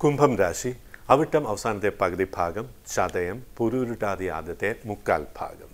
കുംഭം രാശി അവിട്ടം അവസാനത്തെ പകുതി ഭാഗം ചതയം പുരുരുട്ടാതി ആദ്യത്തെ മുക്കാൽ ഭാഗം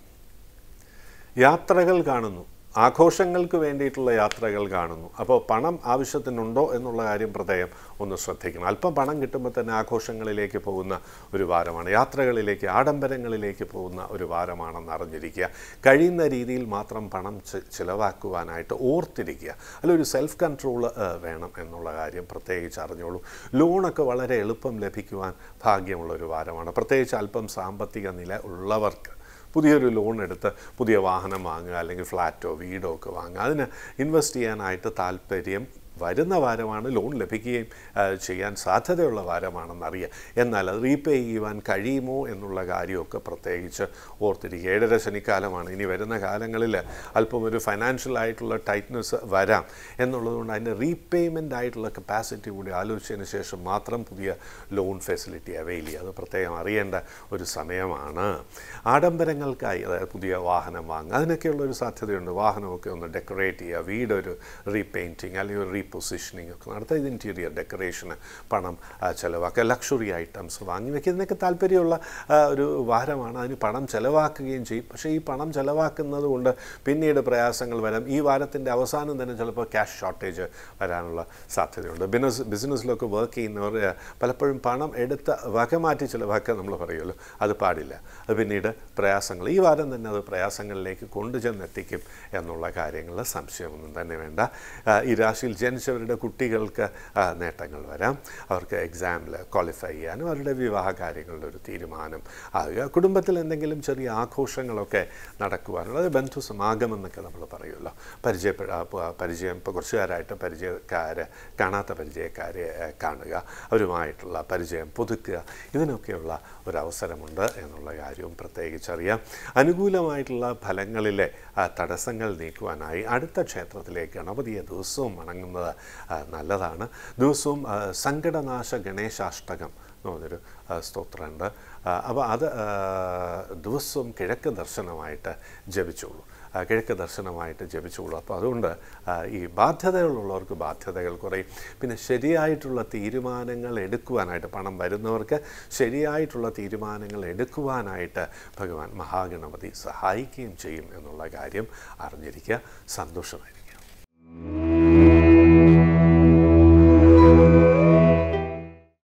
യാത്രകൾ കാണുന്നു ആഘോഷങ്ങൾക്ക് വേണ്ടിയിട്ടുള്ള യാത്രകൾ കാണുന്നു അപ്പോൾ പണം ആവശ്യത്തിനുണ്ടോ എന്നുള്ള കാര്യം പ്രത്യേകം ഒന്ന് ശ്രദ്ധിക്കണം അല്പം പണം കിട്ടുമ്പോൾ തന്നെ ആഘോഷങ്ങളിലേക്ക് പോകുന്ന ഒരു വാരമാണ് യാത്രകളിലേക്ക് ആഡംബരങ്ങളിലേക്ക് പോകുന്ന ഒരു വാരമാണെന്ന് അറിഞ്ഞിരിക്കുക കഴിയുന്ന രീതിയിൽ മാത്രം പണം ചി- ചിലവാക്കുവാനായിട്ട് ഓർത്തിരിക്കുക അല്ലൊരു സെൽഫ് കൺട്രോൾ വേണം എന്നുള്ള കാര്യം പ്രത്യേകിച്ച് അറിഞ്ഞോളൂ ലോണൊക്കെ വളരെ എളുപ്പം ലഭിക്കുവാൻ ഭാഗ്യമുള്ള ഒരു വാരമാണ് പ്രത്യേകിച്ച് അല്പം സാമ്പത്തിക നില ഉള്ളവർക്ക് പുതിയൊരു ലോൺ എടുത്ത് പുതിയ വാഹനം വാങ്ങുക അല്ലെങ്കിൽ ഫ്ലാറ്റോ വീടോ ഒക്കെ വാങ്ങുക അതിന് ഇൻവെസ്റ്റ് ചെയ്യാനായിട്ട് താല്പര്യം വരുന്ന വാരമാണ് ലോൺ ലഭിക്കുകയും ആ, ചെയ്യാൻ സാധ്യതയുള്ള വാരമാണെന്നറിയാം എന്നാൽ അത് റീപേ ചെയ്യുവാൻ കഴിയുമോ എന്നുള്ള കാര്യമൊക്കെ പ്രത്യേകിച്ച് ഓർത്തിരിക്കുക ഏഴര ശനിക്കാലമാണ് ഇനി വരുന്ന കാലങ്ങളിൽ അല്പം ഒരു ഫൈനാൻഷ്യൽ ആയിട്ടുള്ള ടൈറ്റ്നസ് വരാം എന്നുള്ളതുകൊണ്ട് അതിൻ്റെ റീപേയ്മെൻ്റ് ആയിട്ടുള്ള കപ്പാസിറ്റി കൂടി ആലോചിച്ചതിന് ശേഷം മാത്രം പുതിയ ലോൺ ഫെസിലിറ്റി അവൈൽ ചെയ്യുക അത് പ്രത്യേകം അറിയേണ്ട ഒരു സമയമാണ് ആഡംബരങ്ങൾക്കായി അതായത് പുതിയ വാഹനം വാങ്ങുക അതിനൊക്കെയുള്ള ഒരു സാധ്യതയുണ്ട് വാഹനമൊക്കെ ഒന്ന് ഡെക്കറേറ്റ് ചെയ്യുക വീടൊരു റീപെയിൻറ്റിങ് അല്ലെങ്കിൽ ഒരു റീപൊസിഷനിങ് ഒക്കെ നടത്തുക ഇത് ഇൻറ്റീരിയർ ഡെക്കറേഷന് പണം ആ, ചിലവാക്കുക ലക്ഷറി ഐറ്റംസ് വാങ്ങി വയ്ക്കുന്നതിനൊക്കെ താല്പര്യമുള്ള ആ, ഒരു വാരമാണ് അതിന് പണം ചിലവാക്കുകയും ചെയ്യും പക്ഷേ ഈ പണം ചിലവാക്കുന്നത് കൊണ്ട് പിന്നീട് പ്രയാസങ്ങൾ വരാം ഈ വാരത്തിൻ്റെ അവസാനം തന്നെ ചിലപ്പോൾ ക്യാഷ് ഷോർട്ടേജ് വരാനുള്ള സാധ്യതയുണ്ട് ബിസിനസ് ബിസിനസ്സിലൊക്കെ വർക്ക് ചെയ്യുന്നവർ ആ, പലപ്പോഴും പണം എടുത്ത് വകമാറ്റി ചിലവാക്കുക നമ്മൾ പറയുമല്ലോ അത് പാടില്ല അത് പിന്നീട് പ്രയാസങ്ങൾ ഈ വാരം തന്നെ അത് പ്രയാസങ്ങളിലേക്ക് കൊണ്ടുചെന്നെത്തിക്കും എന്നുള്ള കാര്യങ്ങളിൽ സംശയമൊന്നും തന്നെ വേണ്ട ആ, ഈ രാശിയിൽ ജനിച്ചവരുടെ കുട്ടികൾക്ക് ആ, നേട്ടങ്ങൾ വരാം അവർക്ക് എക്സാമിൽ ക്വാളിഫൈ ചെയ്യാനും അവരുടെ വിവാഹ കാര്യങ്ങളുടെ ഒരു തീരുമാനം ആകുക കുടുംബത്തിൽ എന്തെങ്കിലും ചെറിയ ആഘോഷങ്ങളൊക്കെ നടക്കുവാനുള്ളത് ബന്ധു സമാഗമം എന്നൊക്കെ നമ്മൾ പറയുമല്ലോ പരിചയപ്പെട പ- പരിചയം ഇപ്പോൾ കുറച്ചുകാരായിട്ട് പരിചയക്കാരെ കാണാത്ത പരിചയക്കാരെ ആ, കാണുക അവരുമായിട്ടുള്ള പരിചയം പുതുക്കുക ഇതിനൊക്കെയുള്ള ഒരവസരമുണ്ട് എന്നുള്ള കാര്യവും പ്രത്യേകിച്ചറിയാം അനുകൂലമായിട്ടുള്ള ഫലങ്ങളിലെ ആ, തടസ്സങ്ങൾ നീക്കുവാനായി അടുത്ത ക്ഷേത്രത്തിലേക്ക് ഗണപതിയെ ദിവസവും വണങ്ങുന്നത് ആ, നല്ലതാണ് ദിവസവും ആ, സങ്കടനാശ ഗണേശാഷ്ടകം എന്ന് പറഞ്ഞൊരു ആ, സ്തോത്രമുണ്ട് അപ്പോൾ അത് ആ, ദിവസവും കിഴക്ക് ദർശനമായിട്ട് ജപിച്ചോളൂ ആ, കിഴക്ക് ദർശനമായിട്ട് ജപിച്ചോളൂ അപ്പോൾ അതുകൊണ്ട് ആ, ഈ ബാധ്യതകളുള്ളവർക്ക് ബാധ്യതകൾ കുറയും പിന്നെ ശരിയായിട്ടുള്ള തീരുമാനങ്ങൾ എടുക്കുവാനായിട്ട് പണം വരുന്നവർക്ക് ശരിയായിട്ടുള്ള തീരുമാനങ്ങൾ എടുക്കുവാനായിട്ട് ഭഗവാൻ മഹാഗണപതി സഹായിക്കുകയും ചെയ്യും എന്നുള്ള കാര്യം അറിഞ്ഞിരിക്കുക സന്തോഷമായിരിക്കും